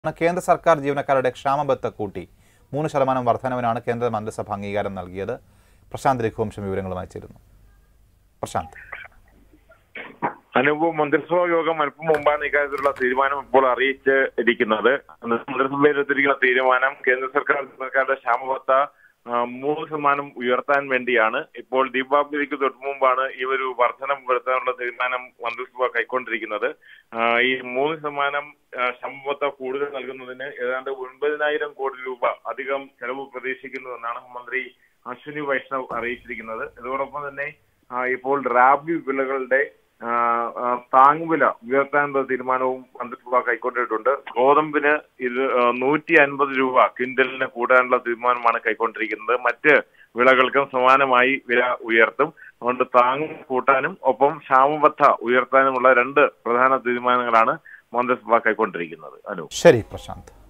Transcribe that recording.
കേന്ദ്ര സർക്കാർ ജീവനക്കാരുടെ ക്ഷാമബത്ത കൂട്ടി മൂന്ന് ശതമാനം വർധനവിനാണ് കേന്ദ്ര മന്ത്രിസഭ അംഗീകാരം നൽകിയത് പ്രശാന്ത് രഘുവംശം വിവരങ്ങളുമായി ചേരുന്നു പ്രശാന്ത് അനൂപ് മന്ത്രിസഭാ യോഗം അല്പം മുമ്പാണ് ഇക്കാര്യത്തിലുള്ള തീരുമാനം ഇപ്പോൾ അറിയിച്ച് ഇരിക്കുന്നത് മന്ത്രിസഭയിൽ എടുത്തിരിക്കുന്ന തീരുമാനം കേന്ദ്ര സർക്കാർ സർക്കാരുടെ ക്ഷാമബത്ത ആ, മൂന്ന് ശതമാനം ഉയർത്താൻ വേണ്ടിയാണ് ഇപ്പോൾ ദീപാവലിക്ക് തൊട്ട് മുമ്പാണ് ഈ ഒരു വർധനം വരുത്താനുള്ള തീരുമാനം മന്ത്രിസഭ കൈക്കൊണ്ടിരിക്കുന്നത് ആ, ഈ മൂന്ന് ശതമാനം ആ, ക്ഷാമബത്ത കൂടുതൽ നൽകുന്നതിന് ഏതാണ്ട് ഒൻപതിനായിരം കോടി രൂപ അധികം ചെലവ് പ്രതീക്ഷിക്കുന്നുവെന്നാണ് മന്ത്രി അശ്വിനി വൈഷ്ണവ് അറിയിച്ചിരിക്കുന്നത് ഇതോടൊപ്പം തന്നെ ആ, ഇപ്പോൾ റാബി വിളകളുടെ ആ, ആ, താങ്ങുവില ഉയർത്താനുള്ള തീരുമാനവും മന്ത്രിസഭ കൈക്കൊണ്ടിട്ടുണ്ട് ഗോതമ്പിന് ഇത് നൂറ്റി അൻപത് രൂപ ക്വിന്റലിന് കൂടാനുള്ള തീരുമാനമാണ് കൈക്കൊണ്ടിരിക്കുന്നത് മറ്റ് വിളകൾക്കും സമാനമായി വില ഉയർത്തും അതുകൊണ്ട് താങ്ങ് കൂട്ടാനും ഒപ്പം ക്ഷാമബത്ത ഉയർത്താനുമുള്ള രണ്ട് പ്രധാന തീരുമാനങ്ങളാണ് മന്ത്രിസഭ കൈക്കൊണ്ടിരിക്കുന്നത് അനു ശരി പ്രശാന്ത്